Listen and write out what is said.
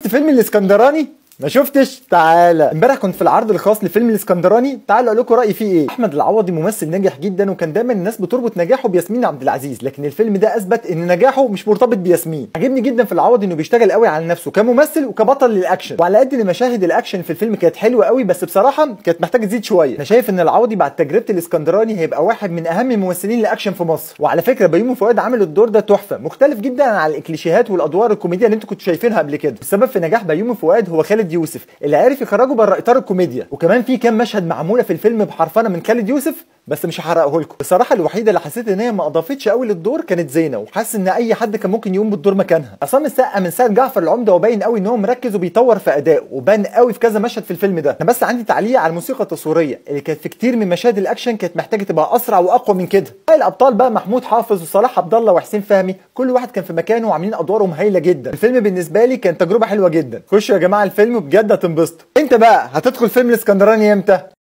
فيلم الاسكندراني ما شفتش تعالى امبارح كنت في العرض الخاص لفيلم الاسكندراني تعالوا اقول لكم رايي فيه ايه احمد العوضي ممثل ناجح جدا وكان دايما الناس بتربط نجاحه بياسمين عبد العزيز لكن الفيلم ده اثبت ان نجاحه مش مرتبط بياسمين عجبني جدا في العوضي انه بيشتغل قوي على نفسه كممثل وكبطل للاكشن وعلى قد ان مشاهد الاكشن في الفيلم كانت حلوه قوي بس بصراحه كانت محتاجه تزيد شويه انا شايف ان العوضي بعد تجربه الاسكندراني هيبقى واحد من اهم الممثلين الاكشن في مصر وعلى فكره بيومي فؤاد عامل الدور ده تحفه مختلف جدا عن الكليشيهات والادوار الكوميديه اللي انتوا كنتوا شايفينها قبل كده السبب في نجاح بيومي فؤاد هو خالد يوسف اللي عرف يخرجه بره اطار الكوميديا وكمان في كام مشهد معموله في الفيلم بحرفنه من خالد يوسف بس مش هحرقه لكم بصراحه الوحيده اللي حسيت ان هي ما اضافتش قوي للدور كانت زينه وحاسس ان اي حد كان ممكن يقوم بالدور مكانها عصام السقا من ساعه جعفر العمده وباين قوي ان هو مركز وبيطور في ادائه وبان قوي في كذا مشهد في الفيلم ده انا بس عندي تعليق على الموسيقى التصويريه اللي كانت في كتير من مشاهد الاكشن كانت محتاجه تبقى اسرع واقوى من كده باقي الابطال بقى محمود حافظ وصلاح عبد الله وحسين فهمي كل واحد كان في مكانه وعاملين ادوارهم هايله جدا الفيلم بالنسبه لي كان تجربه حلوه جدا خشوا يا جماعه الفيلم بجد هتنبسطوا انت بقى هتدخل فيلم الاسكندراني امتى